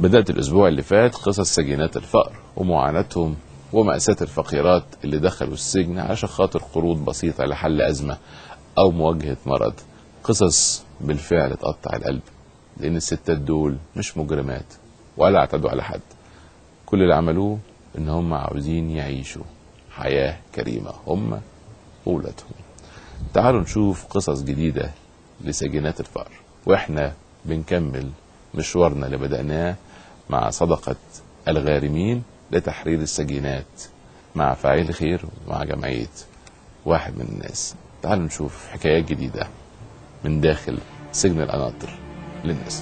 بدأت الأسبوع اللي فات قصص سجينات الفقر ومعاناتهم ومأساة الفقيرات اللي دخلوا السجن عشان خاطر قروض بسيطة لحل أزمة أو مواجهة مرض قصص بالفعل تقطع القلب لأن الستات دول مش مجرمات ولا اعتدوا على حد كل اللي عملوه إن هم عاوزين يعيشوا حياة كريمة هم وولادهم تعالوا نشوف قصص جديدة لسجينات الفقر واحنا بنكمل مشوارنا اللي بدأناه مع صدقة الغارمين لتحرير السجينات مع فاعل خير ومع جمعية واحد من الناس تعالوا نشوف حكايات جديدة من داخل سجن القناطر للناس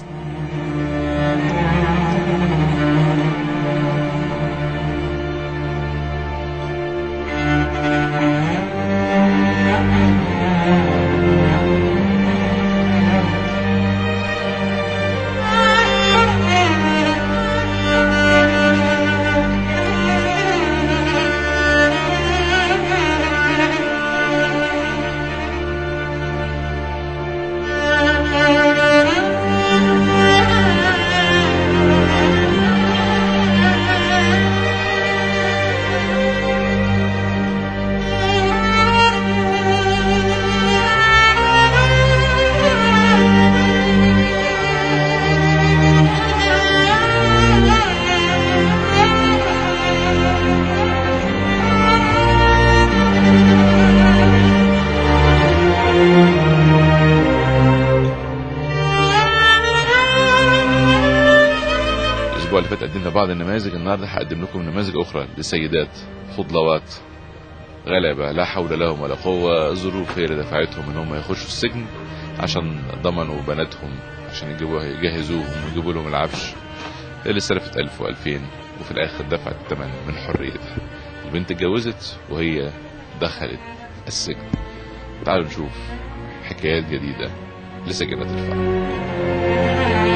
الاسبوع اللي فات قدمنا بعض النماذج النهارده هقدم لكم نماذج اخرى لسيدات فضلوات غلبة لا حول لهم ولا قوة ظروف هي اللي دفعتهم ان هم يخشوا السجن عشان ضمنوا بناتهم عشان يجيبوها يجهزوهم ويجيبوا لهم العفش اللي استلفت 1000 و2000 وفي الاخر دفعت الثمن من حريتها البنت اتجوزت وهي دخلت السجن تعالوا نشوف حكايات جديدة لسجنات الفقر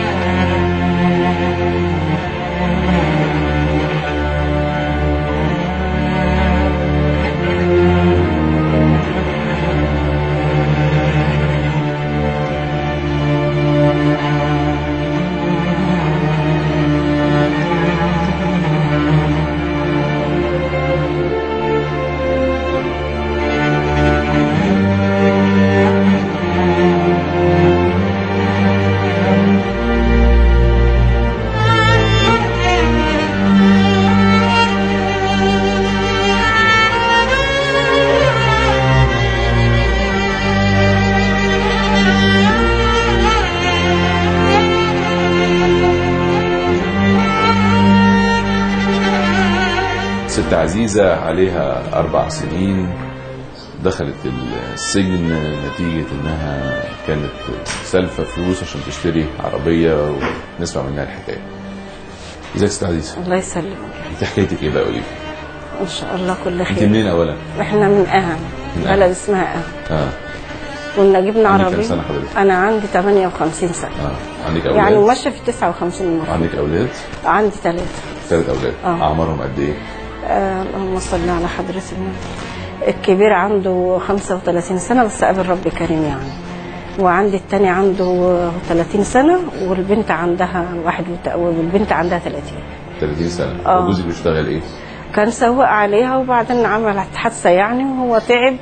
ست عزيزة عليها أربع سنين دخلت السجن نتيجة إنها كانت سالفة فلوس عشان تشتري عربية ونسمع منها الحكاية. ازيك يا ست عزيزة؟ الله يسلمك انت حكايتك ايه بقى قولي لي؟ ان شاء الله كل انت خير منين أولا؟ احنا من اهم من بلد أهم. اسمها اهم اه كنا جبنا عندك كام عربية سنة حضرتك؟ انا عندي 58 سنة اه عندك يعني أولاد؟ ماشية في 59 المفروض عندك أولاد؟ عندي ثلاثة ثلاث أولاد آه. أعمارهم قد إيه؟ آه اللهم صل على حضرة النبي الكبير عنده 35 سنة بس قابل رب كريم يعني وعندي التاني عنده 30 سنة والبنت عندها واحد وت- والبنت عندها 30 30 سنة آه. وجوزك بيشتغل إيه؟ كان سواق عليها وبعدين عملت حادثة يعني وهو تعب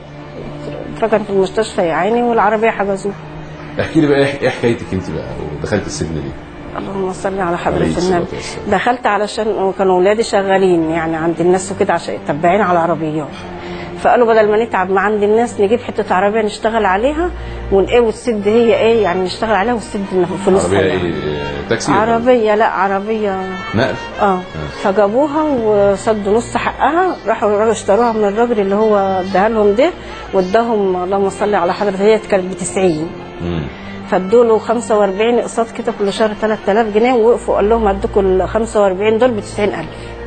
فكان في المستشفى يا عيني والعربية حجزوه احكي لي بقى إيه إيه حكايتك أنت بقى ودخلت السجن ليه؟ اللهم صل على حضرة عليه الصلاة النبي والسلام. دخلت علشان وكانوا اولادي شغالين يعني عند الناس وكده عشان تبعين على العربيات فقالوا بدل ما نتعب مع عند الناس نجيب حته عربيه نشتغل عليها ونقوي والسد هي ايه يعني نشتغل عليها والسد فلوسها عربية يعني. إيه؟ آه، تاكسي؟ ولا عربيه لا عربيه نقل؟ اه فجابوها وسدوا نص حقها راحوا راحوا اشتروها من الراجل اللي هو اداها لهم ده واداهم اللهم صل على حضرة هي كانت ب 90 مم. فادوا له 45 اقساط كده كل شهر 3000 جنيه ووقفوا قال لهم هديكم ال 45 دول ب 90000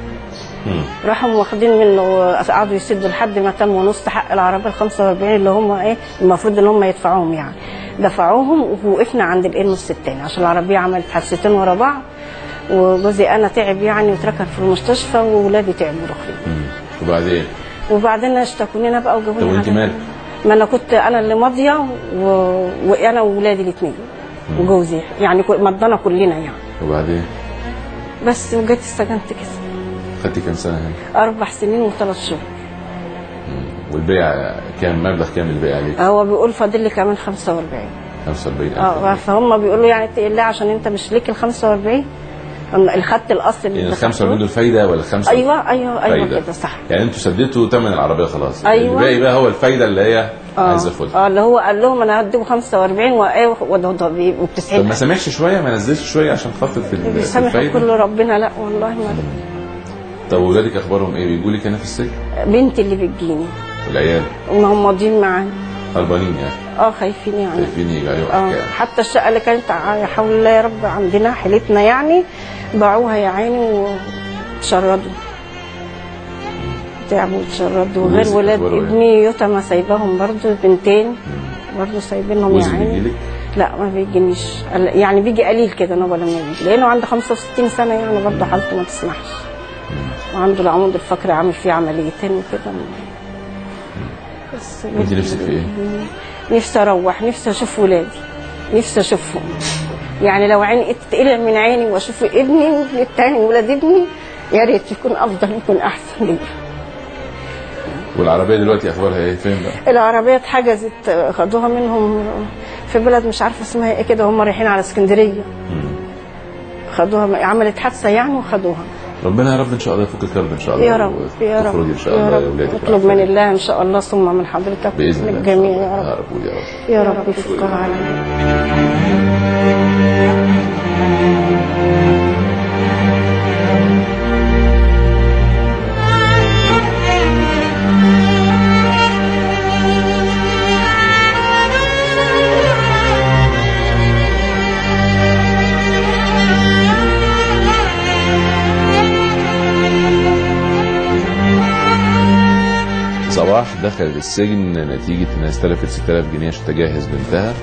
مم. راحوا واخدين منه قعدوا يسدوا لحد ما تموا نص حق العربيه ال 45 اللي هم ايه المفروض ان هم يدفعوهم يعني دفعوهم ووقفنا عند الايه النص التاني عشان العربيه عملت حادثتين ورا بعض وجوزي انا تعب يعني واتركن في المستشفى واولادي تعبوا رخرين مم. وبعدين وبعدين اشتكوني انا بقى وجابوا طب لي وانت حاجة. مالك؟ ما انا كنت انا اللي ماضيه و... وانا واولادي الاثنين وجوزي يعني كل- مضانا كلنا يعني وبعدين بس وجيت استجنت كده خدتي كام سنه هنا اربع سنين وثلاث شهور والبيع كام مبلغ كام البيع عليك هو بيقول فاضل لي كمان 45 45000 اه فهم بيقولوا يعني تقل ليه عشان انت مش ليك ال 45 اللي خدت الاصل اللي يعني ال دفعته. 45 دول فايده ولا 5 ايوه ايوه ايوه فايدة. كده صح يعني انتوا سددتوا ثمن العربيه خلاص أيوة. الباقي بقى هو الفايده اللي هي عايزه تاخدها اه اللي هو قال لهم انا هديكم 45 وايه وده ده بيبقوا ب طب 90 ما سامحش شويه ما نزلش شويه عشان تخفض في ال- في بيسامح الفايده كل ربنا لا والله ما طب واولادك اخبارهم ايه بيجوا لك هنا في السجن بنتي اللي بتجيني والعيال وما هم ماضيين معايا هربانين يعني اه خايفين يعني خايفين يجي عليهم اه احكام حتى الشقه اللي كانت ع- حول الله يا رب عندنا حيلتنا يعني باعوها يا عيني وتشردوا تعبوا وتشردوا غير ولسه ولاد أخباره إيه؟ ابني يتامى سايباهم برضو بنتين برضو سايبينهم يا جوزك عيني بيجي لك لا ما بيجينيش قال- يعني بيجي قليل كده نوبه لما بيجي لانه عنده 65 سنه يعني برضه حالته ما تسمحش وعنده العمود الفقري عامل فيه عمليتين وكده بس انت نفسك في ايه؟ نفسي اروح نفسي اشوف ولادي نفسي اشوفهم يعني لو عيني تتقلع من عيني واشوف ابني والابن التاني ولاد ابني يا ريت يكون افضل يكون احسن لي والعربيه دلوقتي اخبارها ايه فين بقى؟ العربيه اتحجزت خدوها منهم في بلد مش عارفه اسمها ايه كده هم رايحين على اسكندريه خدوها عملت حادثه يعني وخدوها ربنا يا رب ان شاء الله يفك الكرب ان شاء الله يا رب يا رب تخرجي ان شاء يا الله رب يا اولادك اطلب من الله ان شاء الله ثم من حضرتك باذن من الله الجميع يا رب يا رب يا رب يا رب يفكها علينا صباح دخلت السجن نتيجة انها استلفت 6000 جنيه عشان تجهز بنتها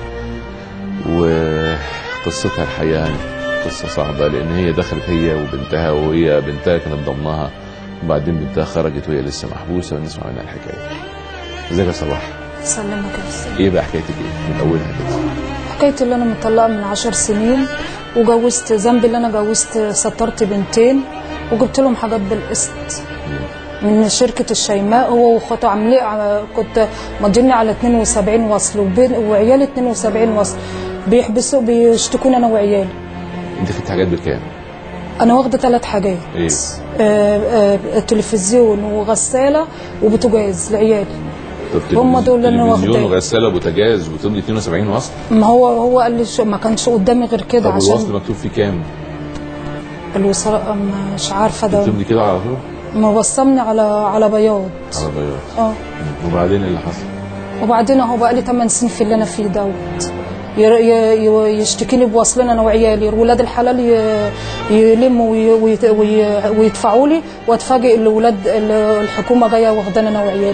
وقصتها الحقيقة قصة صعبة لأن هي دخلت هي وبنتها وهي بنتها كانت ضمنها وبعدين بنتها خرجت وهي لسه محبوسة ونسمع منها الحكاية. ازيك يا صباح؟ سلمك يا أستاذ. ايه بقى حكايتك ايه؟ من أولها كده. حكايتي اللي انا مطلقه من عشر سنين وجوزت ذنبي اللي انا جوزت سترت بنتين وجبت لهم حاجات بالقسط من شركة الشيماء هو واخواته عاملين ع- كنت مضيني على 72 وصل وبين وعيالي 72 وصل بيحبسوا بيشتكوني انا وعيالي انت خدت حاجات بكام؟ انا واخده ثلاث حاجات ايه؟ آه، آه، تلفزيون وغساله وبوتاجاز لعيالي طب هم دول اللي أنا تلفزيون واخداه. وغسالة وبوتاجاز وتمضي 72 وصل؟ ما هو هو قال لي شو- ما كانش قدامي غير كده طب الوصل عشان مكتوب فيه كام؟ الوصلاء مش عارفه ده بتمضي كده على طول؟ ما وصمني على على بياض على بياض اه وبعدين إيه اللي حصل؟ وبعدين اهو بقى لي 8 سنين في اللي انا فيه دوت ير- ي- ي- يشتكيني بوصلنا انا وعيالي ولاد الحلال ي- يلموا وي- ويت- وي- ويدفعوا لي واتفاجئ ان ولاد ال- الحكومه جايه واخدانا انا وعيالي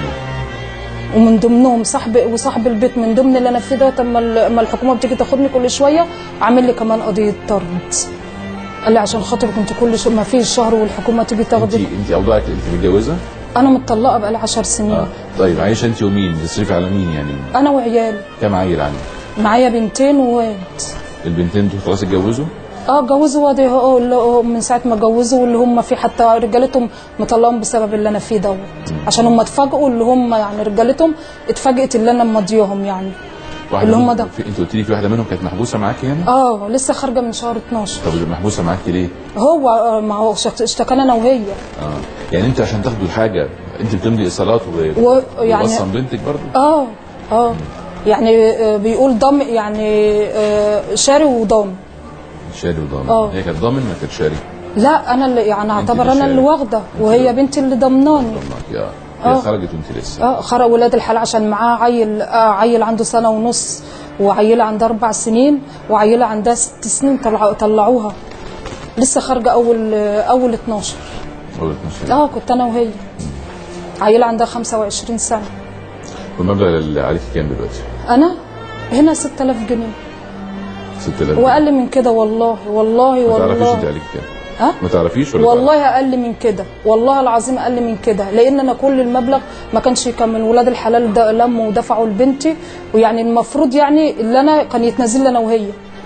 ومن ضمنهم صاحب وصاحب البيت من ضمن اللي انا فيه دوت اما ال- اما الحكومه بتيجي تاخدني كل شويه عامل لي كمان قضيه طرد قال لي عشان خاطر كنت كل شيء ما فيش شهر والحكومه تيجي انت تاخدك انت اوضاعك انت متجوزه؟ انا متطلقه بقى لي 10 سنين اه طيب عايشه انت ومين؟ بتصرفي على مين يعني؟ انا وعيالي كام عيل عندك؟ معايا بنتين وواد البنتين دول خلاص اتجوزوا؟ اه جوزوا وادي هو اللي هو من ساعه ما جوزوا واللي هم في حتى رجالتهم مطلقهم بسبب اللي انا فيه دوت عشان هم اتفاجئوا اللي هم يعني رجالتهم اتفاجئت اللي انا مضيهم يعني واحده اللي هم منهم- ده. في انت قلت لي في واحده منهم كانت محبوسه معاكي هنا؟ اه لسه خارجه من شهر 12 طب اللي محبوسه معاكي ليه؟ هو آه، ما هو اشتك- اشتكانا انا وهي اه يعني انت عشان تاخدوا الحاجه انت بتمضي ايصالات و... و- يعني- وبصم بنتك برضه؟ اه اه يعني آه، بيقول ضم يعني آه، شاري وضام شاري وضامن اه. هي كانت ضامن ما كانت شاري؟ لا انا اللي يعني اعتبر اللي انا اللي شاري. واخده وهي بنتي اللي ضمناني ضمنك اه هي اه. خرجت وانت لسه اه خرج ولاد الحلال عشان معاه عيل آه عيل عنده سنه ونص وعيله عندها اربع سنين وعيله عندها ست سنين طلعوا طلعوها لسه خارجه اول آه اول 12 اول 12 اه كنت انا وهي عيله عندها 25 سنه والمبلغ اللي عليك كام دلوقتي؟ انا هنا 6000 جنيه 6000 واقل من كده والله والله ما تعرفيش انت والله عليك كام؟ ها ما تعرفيش ولا والله اقل من كده والله العظيم اقل من كده لان انا كل المبلغ ما كانش يكمل ولاد الحلال ده لموا ودفعوا لبنتي ويعني المفروض يعني اللي انا كان يتنازل لي انا وهي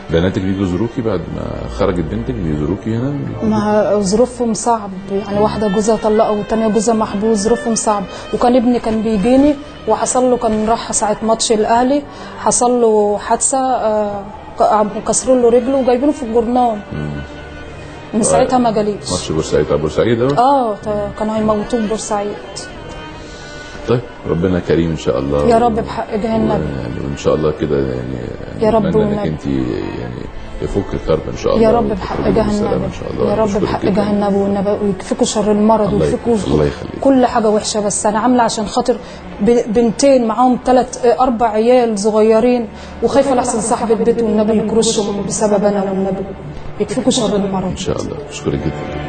بناتك بيجوا يزوروكي بعد ما خرجت بنتك بيزوروكي هنا مع ظروفهم صعب يعني واحدة جوزها طلقها والتانية جوزها محبوس ظروفهم صعب وكان ابني كان بيجيني وحصل له كان راح ساعة ماتش الأهلي حصل له حادثة آه، ك- كسروا له رجله وجايبينه في الجورنال من ساعتها ما جاليش ماتش بورسعيد بتاع بورسعيد اهو اه ت- كانوا هيموتوه في بورسعيد طيب ربنا كريم ان شاء الله يا رب بحق جاه النبي يعني وان شاء الله كده يعني يا رب نتمنى انك والنبي. انت يعني يفك الكرب ان شاء الله يا رب بحق وتخرجي بالسلامة جهنم ان شاء الله يا رب بشكرك بحق جداً. جهنم والنبي ويكفيكوا شر المرض الله ويكفيكوا يخليك. الله يخليك. كل حاجه وحشه بس انا عامله عشان خاطر ب- بنتين معاهم ثلاث اربع عيال صغيرين وخايفه لحسن صاحب البيت والنبي يكرشهم بسبب انا والنبي يكفيكوا شر المرض ان شاء الله بشكرك جدا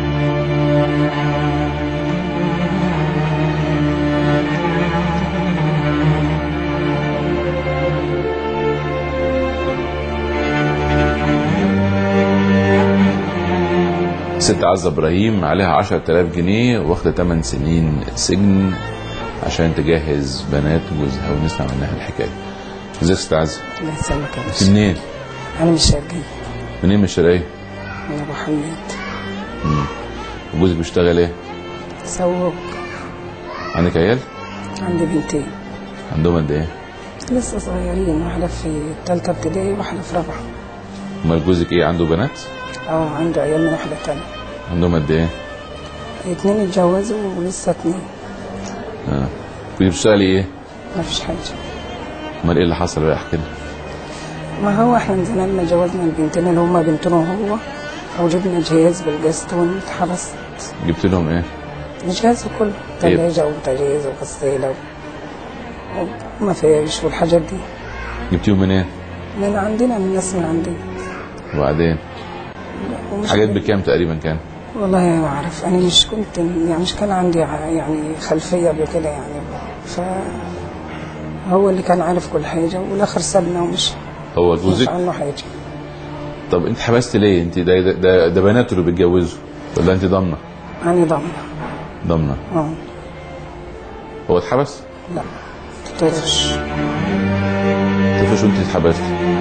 ست عزة ابراهيم عليها 10000 جنيه واخده 8 سنين سجن عشان تجهز بنات جوزها ونسمع منها الحكايه. ازيك يا ست عزة؟ الله يسلمك يا انت باشا منين؟ انا مش شرقية منين من الشرقيه؟ من ابو حميد وجوزك بيشتغل ايه؟ سوق عندك عيال؟ عندي بنتين عندهم قد ايه؟ لسه صغيرين واحدة في تالتة ابتدائي وواحدة في رابعة امال جوزك ايه عنده بنات؟ اه عنده عيال من واحدة تانية عندهم قد ايه؟ اتنين اتجوزوا ولسه اتنين اه كنت بتشتغلي ايه؟ ما فيش حاجة امال ايه اللي حصل بقى احكي لنا ما هو احنا من زمان ما جوزنا البنتين اللي هما بنتنا وهو وجبنا جهاز بالقسط واتحبست جبت لهم ايه؟ الجهاز كله تلاجة وبوتاجاز وغسالة و- وما فيش والحاجات دي جبتيهم منين؟ من عندنا من الناس من عندنا وبعدين ومش حاجات بكام تقريبا كان؟ والله ما اعرف انا مش كنت يعني مش كان عندي ع- يعني خلفيه بكده يعني ف هو اللي كان عارف كل حاجه والاخر سابنا ومش هو مش جوزك؟ عنه حاجه طب انت حبست ليه؟ انت ده ده, ده, ده بناته اللي بيتجوزوا ولا انت ضامنه؟ انا ضامنه ضامنه اه هو اتحبس؟ لا طفش طفش وانت اتحبست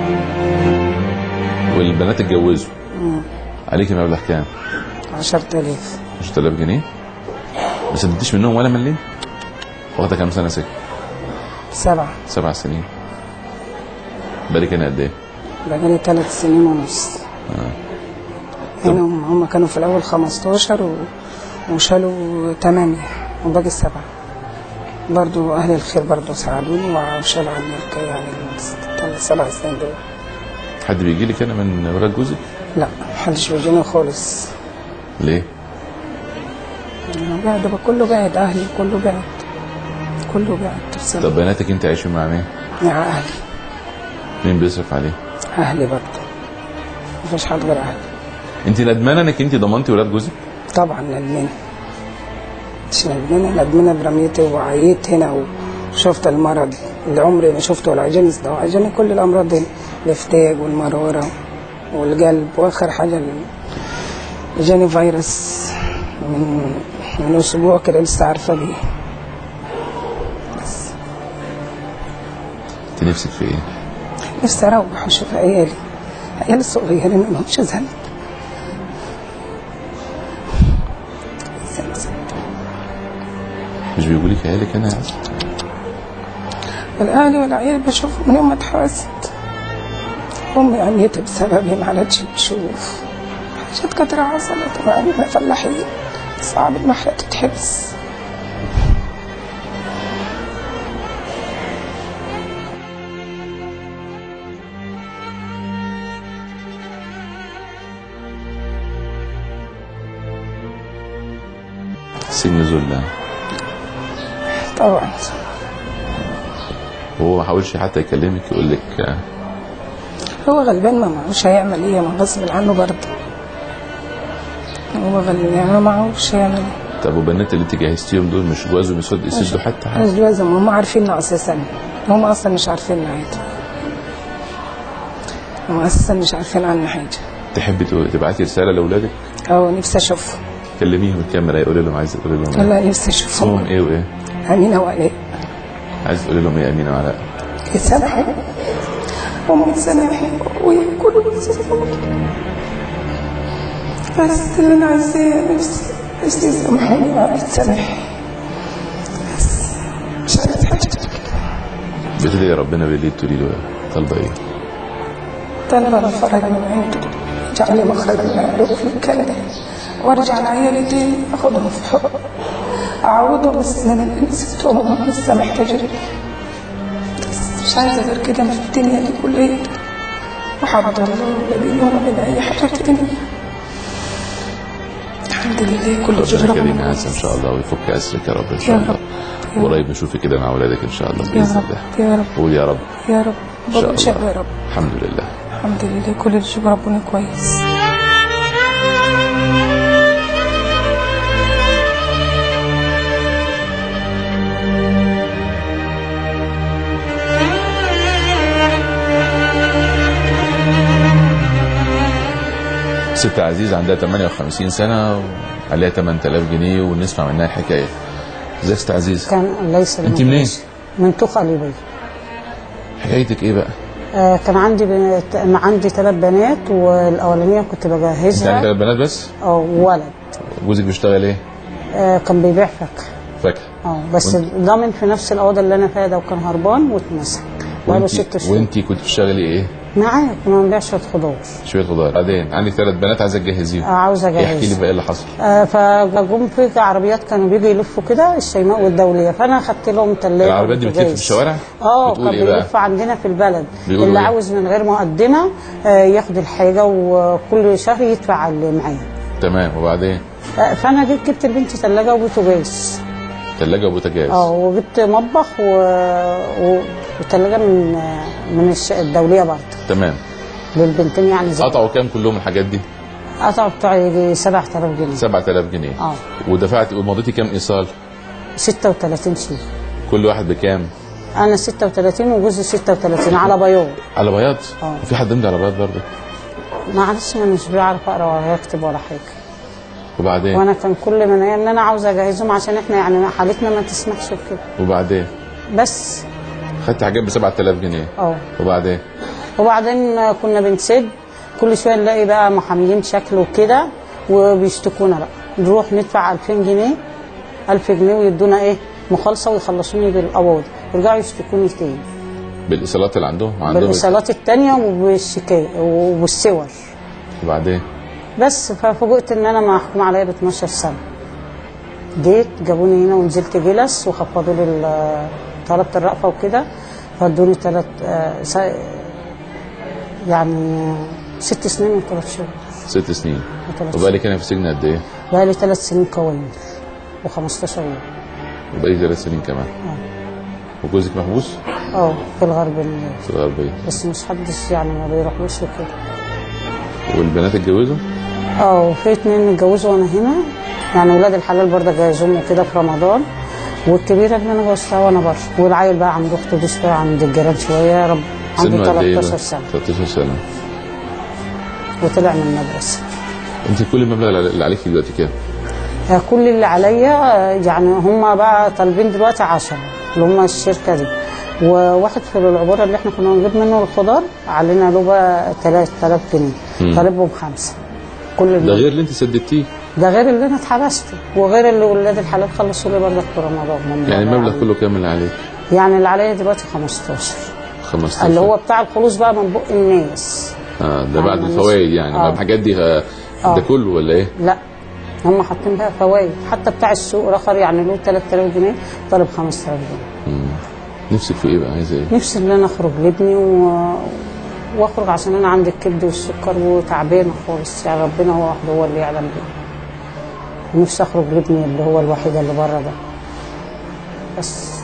والبنات اتجوزوا عليكي مبلغ كام؟ 10000 10000 جنيه؟ ما سددتيش منهم ولا مليم؟ واخده كام سنه سجن؟ سبعه سبع سنين بالك انا قد ايه؟ بقالي ثلاث سنين ونص هنا هم هم كانوا في الاول 15 و... وشالوا 8 وباقي سبعه برضو اهل الخير برضو ساعدوني وشالوا عني الك- يعني الثلاث سبع سنين دول حد بيجي لك انا من ولاد جوزك؟ لا محدش بيجيني خالص ليه؟ أنا قاعد بقى كله قاعد اهلي كله قاعد كله قاعد طب تفصل بناتك انت عايشين مع مين؟ مع اهلي مين بيصرف عليه؟ اهلي برضه مفيش حد غير اهلي انت ندمانه انك انت ضمنتي ولاد جوزك؟ طبعا ندمانه مش ندمانه ندمانه برميتي وعييت هنا وشفت المرض اللي عمري ما شفته ولا عجاني ده عجاني كل الامراض دي الافتاج والمراره والقلب واخر حاجه اللي جاني فيروس من من اسبوع كده لسه عارفه بيه انت نفسك في ايه؟ نفسي اروح واشوف عيالي عيالي الصغيرين ما لهمش ذنب مش بيقول لك عيالك انا عايز الاهلي والعيال بشوفهم من يوم ما اتحبست امي عميتي بسببي ما عادتش تشوف حاجات كتير حصلت يعني فلاحين صعب المحرة تتحبس سجن ذل طبعا وهو ما حاولش حتى يكلمك يقول لك آه، هو غلبان ما معهوش هيعمل ايه ما غصب عنه برضه هو غلبان يعني ما معهوش هيعمل ايه طب وبنات اللي انت جهزتيهم دول مش جوازهم يسد يسدوا حتى حاجه مش لازم هم عارفيننا اساسا هم اصلا مش عارفيننا عادي هم اساسا مش عارفين عنا حاجه تحبي تقول- تبعتي رساله لاولادك اه نفسي اشوفهم كلميهم الكاميرا يقولي لهم عايزه تقولي لهم ايه والله نفسي اسمهم اشوفهم ايه وايه امينه وعلاء عايزه تقولي لهم ايه امينه وعلاء سبعه أمي تسامحني وأخويا كل الناس تسامحني بس اللي أنا عايزاه نفسي نفسي يسامحوني وأنا تسامحني بس مش عايزة حاجة بتدعي ربنا بالليل تقولي له طالبه ايه؟ طلب الفرج من عنده يجعل لي مخرج من عنده في الكلام وارجع لعيالي تاني اخدهم في حب اعوضهم بس ان انا نسيتهم وهم لسه محتاجين بس مش عايزه غير كده في الدنيا دي كلها وحد الله لا بينهم وبين اي حاجه تانية الحمد لله كل شيء ربنا كريم ربنا يا عز ان شاء الله ويفك اسرك يا رب ان شاء يا الله رب. يا وقريب نشوفك كده مع اولادك ان شاء الله يا باذن رب الله يا رب قول يا رب يا رب ان شاء بابا شاب يا الله رب الحمد لله الحمد لله كل الشكر ربنا كويس ست عزيز عندها 58 سنه وعليها 8000 جنيه ونسمع منها الحكايه ازيك يا ست عزيز كان ليس انت منين؟ من توخ ليبيا حكايتك ايه بقى؟ آه كان عندي بنت عندي ثلاث بنات والاولانيه كنت انت عندك بجهزها ثلاث بنات بس؟ اه ولد جوزك بيشتغل ايه؟ آه كان بيبيع فاكهه فاكهه اه بس ضامن في نفس الاوضه اللي انا فيها ده وكان هربان واتمسك بقاله ست وانت شهور وانت كنت بتشتغلي ايه؟ معايا كنا بنبيع شويه خضار شويه خضار بعدين عندك ثلاث بنات عايزه تجهزيهم آه عاوزه احكي لي اجهز بقى ايه اللي حصل آه فجم في عربيات كانوا بيجوا يلفوا كده الشيماء والدوليه فانا خدت لهم ثلاجه العربيات دي بتلف في الشوارع؟ اه بتقول كان ايه بقى؟ بيلف عندنا في البلد بيقولوا اللي إيه؟ عاوز من غير مقدمه آه ياخد الحاجه وكل شهر يدفع على اللي معاه تمام وبعدين آه فانا جيت جبت لبنتي ثلاجه وبوتاجاز ثلاجه وبوتاجاز اه وجبت مطبخ و... و... وثلاجه من آه، من الش... الدوليه برضه تمام للبنتين يعني زي قطعوا كام كلهم الحاجات دي؟ قطعوا بتاع يجي 7000 جنيه 7000 جنيه اه ودفعت ومضيتي كام ايصال؟ 36 شيء كل واحد بكام؟ انا 36 وجوزي 36 على بياض على بياض؟ اه. وفي حد مدي على بياض برضه معلش انا مش بعرف اقرا ولا اكتب ولا حاجه وبعدين وانا كان كل من ان انا عاوزه اجهزهم عشان احنا يعني حالتنا ما تسمحش بكده وبعدين بس خدت حاجات ب 7000 جنيه اه وبعدين وبعدين كنا بنسد كل شويه نلاقي بقى محاميين شكل وكده وبيشتكونا بقى نروح ندفع 2000 جنيه 1000 جنيه ويدونا ايه مخالصه ويخلصوني بالقواضي يرجعوا يشتكوني تاني بالايصالات اللي عندهم عندهم بالايصالات التانية وبالشكاية وبالصور وبعدين بس ففوجئت ان انا محكوم عليا ب 12 سنه جيت جابوني هنا ونزلت جلس وخفضوا لي ال- طلبت الرأفة وكده فادوني ثلاث يعني ست سنين وثلاث شهور ست سنين وثلاث شهور وبقالك هنا في السجن قد ايه؟ بقالي ثلاث سنين قوانين و15 يوم وبقالي ثلاث سنين كمان وجوزك محبوس اه في الغرب في الغربيه بس مش حدش يعني ما بيروحوش وكده والبنات اتجوزوا؟ اه وفي اتنين اتجوزوا وانا هنا يعني ولاد الحلال برضه جوزهم وكده في رمضان والكبيره اللي انا جوزتها وانا بره والعيل بقى عند اخته دي شويه عند الجيران شويه يا رب عنده سنه قد ايه؟ 13 ده؟ سنه 13 سنه وطلع من المدرسه انت كل المبلغ اللي عليك دلوقتي كام؟ آه، كل اللي عليا آه، يعني هم بقى طالبين دلوقتي 10 اللي هم الشركه دي وواحد في العباره اللي احنا كنا بنجيب منه الخضار علينا له بقى 3000 جنيه طالبهم خمسه كل ده اللي غير اللي انت سددتيه ده غير اللي انا اتحبسته وغير اللي ولاد الحلال خلصوا لي برضك في رمضان هم يعني بقى المبلغ كله كام اللي عليك؟ يعني اللي عليا دلوقتي 15 15 اللي هو بتاع الخلوص بقى من بق الناس اه ده بعد يعني الفوائد يعني آه. الحاجات دي آه، آه. ده كله ولا ايه؟ لا هم حاطين بقى فوائد حتى بتاع السوق رخر يعني له 3000 جنيه طالب 5000 جنيه نفسك في ايه بقى عايزه ايه؟ نفسي ان انا اخرج لابني و... واخرج عشان انا عندي الكبد والسكر وتعبانه خالص يعني ربنا هو وحده هو اللي يعلم بيه نفسي اخرج لابني اللي هو الوحيد اللي بره ده بس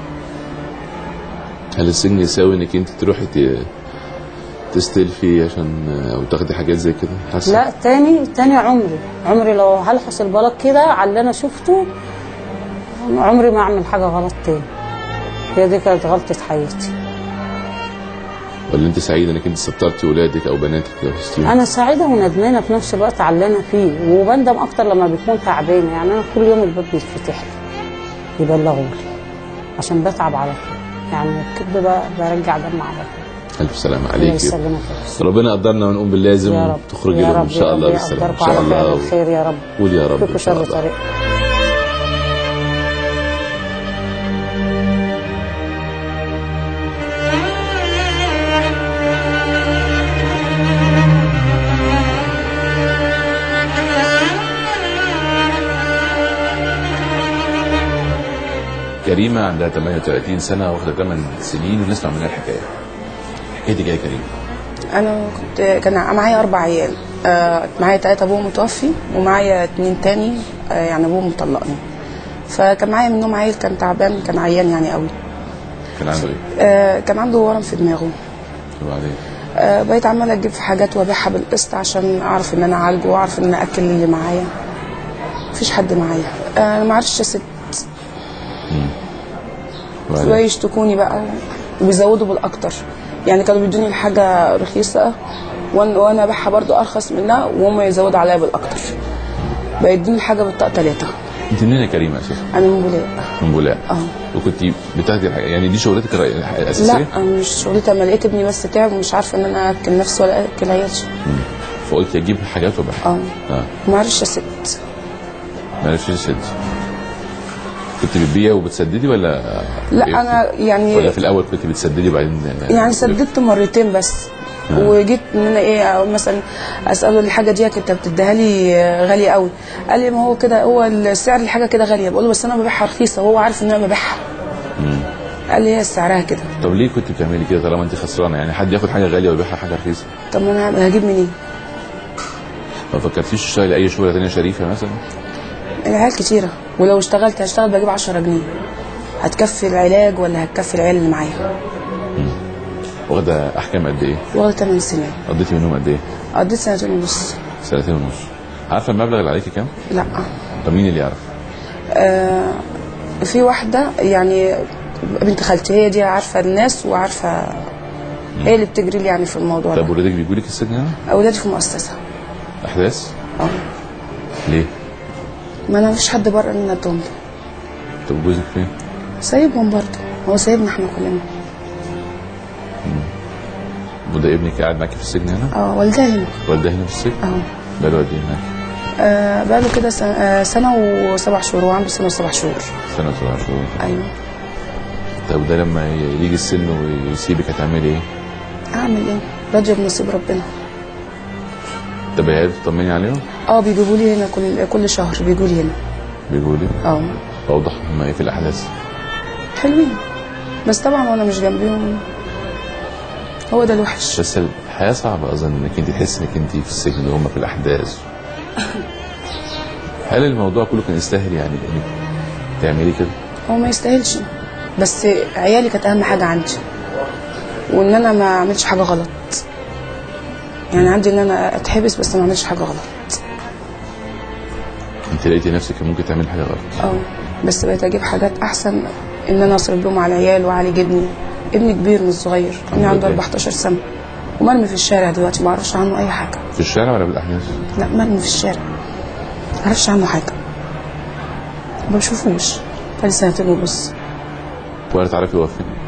هل السجن يساوي انك انت تروحي ت- تستلفي عشان او تاخدي حاجات زي كده؟ حاسه؟ لا تاني تاني عمري عمري لو هلحس البلاط كده على اللي انا شفته عمري ما اعمل حاجه غلط تاني هي دي كانت غلطه حياتي ولا انت سعيده انك انت سترتي ولادك او بناتك لو فستيهم؟ انا سعيده وندمانه في نفس الوقت على اللي انا فيه وبندم اكتر لما بيكون تعبان يعني انا كل يوم الباب بيتفتح لي يبلغوا لي عشان بتعب على طول يعني الكبد بقى برجع دم على طول الف سلامه الله عليك يسلمك ربنا قدرنا ونقوم باللازم يا رب تخرجي يا لهم رب ان شاء الله ربنا بالسلامه ان يقدركم شاء على فعل الله الخير يا رب قول يا رب فيكم ان شاء شر الله طريق كريمه عندها 38 سنه واخده 8 سنين ونسمع منها الحكايه حكايتك ايه يا كريمه؟ انا كنت كان معايا اربع عيال آه، معايا تلاتة ابوهم متوفي ومعايا اتنين تاني آه، يعني ابوهم مطلقني فكان معايا منهم عيل كان تعبان كان عيان يعني قوي كان عنده ايه؟ آه، كان عنده ورم في دماغه وبعدين آه، بقيت عماله اجيب في حاجات وابيعها بالقسط عشان اعرف ان انا اعالجه واعرف ان انا اكل اللي معايا مفيش حد معايا آه، انا ما عرفتش اسد بقى وبعدين يشتكوني بقى وبيزودوا بالاكتر يعني كانوا بيدوني الحاجه رخيصه وانا وانا ابيعها برضو ارخص منها وهم يزودوا عليا بالاكتر بقى يدوني الحاجه بالطاقه ثلاثه انت منين يا كريمه اساسا؟ انا من بولاق من بولاق اه وكنت بتاخدي الحاجة يعني دي شغلتك الرئي- الاساسيه؟ لا أنا مش شغلتي اما لقيت ابني بس تعب ومش عارفه ان انا اكل نفسي ولا اكل عيالي فقلت اجيب حاجات وابيعها اه اه ما عرفتش اسد ما عرفتش تسد كنت بتبيع وبتسددي ولا لا إيه؟ انا يعني ولا في الاول كنت بتسددي بعدين يعني سددت مرتين بس وجيت ان انا ايه أو مثلا اساله الحاجه دي انت بتديها لي غاليه قوي قال لي ما هو كده هو السعر الحاجه كده غاليه بقول له بس انا ببيعها رخيصه وهو عارف ان انا ببيعها قال لي هي سعرها كده طب ليه كنت بتعملي كده طالما انت خسرانه يعني حد ياخد حاجه غاليه ويبيعها حاجه رخيصه طب ما انا هجيب منين؟ ما فكرتيش تشتغلي اي شغله ثانيه شريفه مثلا العيال كتيره ولو اشتغلت هشتغل بجيب 10 جنيه هتكفي العلاج ولا هتكفي العيال اللي معايا واخده احكام قد ايه واخده 8 سنين قضيتي منهم قد ايه قضيت سنتين ونص سنتين ونص عارفه المبلغ اللي عليكي كام لا طب مين اللي يعرف آه في واحده يعني بنت خالتي هي دي عارفه الناس وعارفه هي اللي بتجري لي يعني في الموضوع طب ده ولادك بيجوا لك السجن هنا اولادي في مؤسسه احداث اه ليه ما انا مفيش حد بره ان انا ادهم له. طب جوزك فين سايبهم برضه هو سايبنا احنا كلنا وده ابنك قاعد معاكي في السجن هنا اه والدها هنا والده هنا في السجن اه بقاله قد ايه هناك آه، بقاله كده سنة, آه سنة وسبع شهور وعنده سنة وسبع شهور سنه وسبع شهور أيوه طب ده لما يجي السن ويسيبك هتعملي ايه أعمل إيه؟ راضية بنصيب ربنا طب يا تطمني عليهم اه بيجيبوا لي هنا كل كل شهر بيجوا لي هنا بيجوا لي اه اوضح هم ايه في الاحداث حلوين بس طبعا وانا مش جنبيهم هو ده الوحش بس الحياه صعبه اظن انك انت تحس انك انت في السجن وهم في الاحداث هل الموضوع كله كان يستاهل يعني انك تعملي كده هو ما يستاهلش بس عيالي كانت اهم حاجه عندي وان انا ما اعملش حاجه غلط يعني عندي ان انا اتحبس بس ما اعملش حاجه غلط انت لقيتي نفسك كان ممكن تعملي حاجه غلط اه بس بقيت اجيب حاجات احسن ان انا اصرف لهم على العيال وعلى ابني ابني كبير مش صغير ابني عنده لله. 14 سنه ومرمي في الشارع دلوقتي ما اعرفش عنه اي حاجه في الشارع ولا بالاحداث لا مرمي في الشارع ما اعرفش عنه حاجه ما بشوفوش بقالي سنتين ونص ولا تعرفي هو فين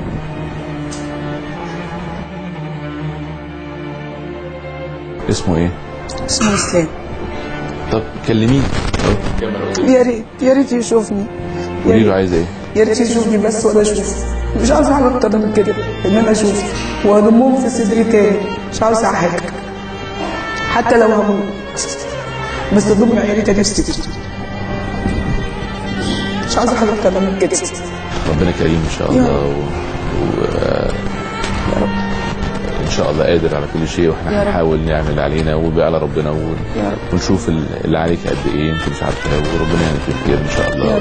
اسمه ايه اسمه اسلام طب كلميني يا ريت يا ريت يشوفني قولي له عايزه ايه يا ريت يشوفني بس وانا اشوف مش عاوزه حاجه اكتر من كده ان انا اشوف واضمهم في صدري تاني مش عاوزه حاجه حتى لو هموت بس اضم عيالي تاني في صدري مش عاوزه حاجه اكتر من كده ربنا كريم ان شاء الله و... و... ان شاء الله قادر على كل شيء واحنا هنحاول نعمل اللي علينا وبقى على ربنا و... ونشوف ال- اللي عليك قد ايه انت مش عارفه وربنا يعمل فيك خير ان شاء الله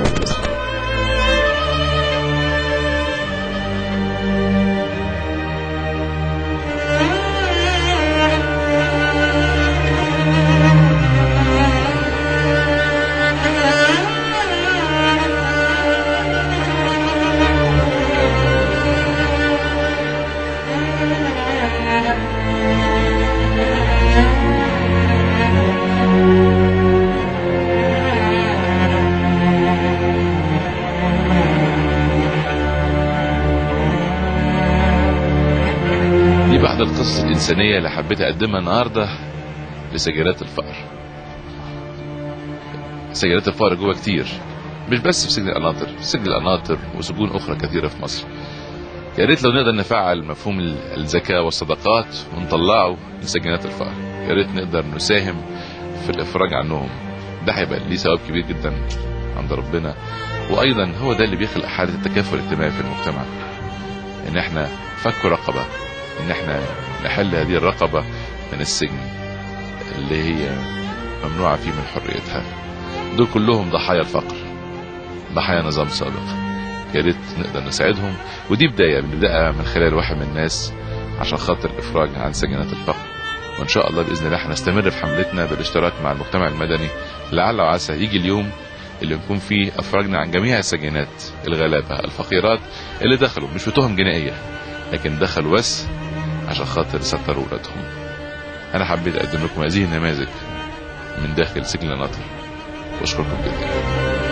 القصص الإنسانية اللي حبيت أقدمها النهاردة لسجلات الفقر سجلات الفقر جوه كتير مش بس في سجن القناطر في سجن القناطر وسجون أخرى كثيرة في مصر يا ريت لو نقدر نفعل مفهوم ال- الزكاة والصدقات ونطلعه لسجنات الفقر يا ريت نقدر نساهم في الإفراج عنهم ده هيبقى ليه ثواب كبير جدا عند ربنا وأيضا هو ده اللي بيخلق حالة التكافل الاجتماعي في المجتمع إن احنا فك رقبة إن احنا نحل هذه الرقبة من السجن اللي هي ممنوعة فيه من حريتها دول كلهم ضحايا الفقر ضحايا نظام سابق يا ريت نقدر نساعدهم ودي بداية بنبدأها من خلال واحد من الناس عشان خاطر الإفراج عن سجنات الفقر وإن شاء الله بإذن الله هنستمر في حملتنا بالاشتراك مع المجتمع المدني لعل وعسى يجي اليوم اللي نكون فيه أفرجنا عن جميع السجينات الغلابة الفقيرات اللي دخلوا مش بتهم جنائية لكن دخلوا بس عشان خاطر يستروا ولادهم أنا حبيت أقدم لكم هذه النماذج من داخل سجن الناطر وأشكركم جدا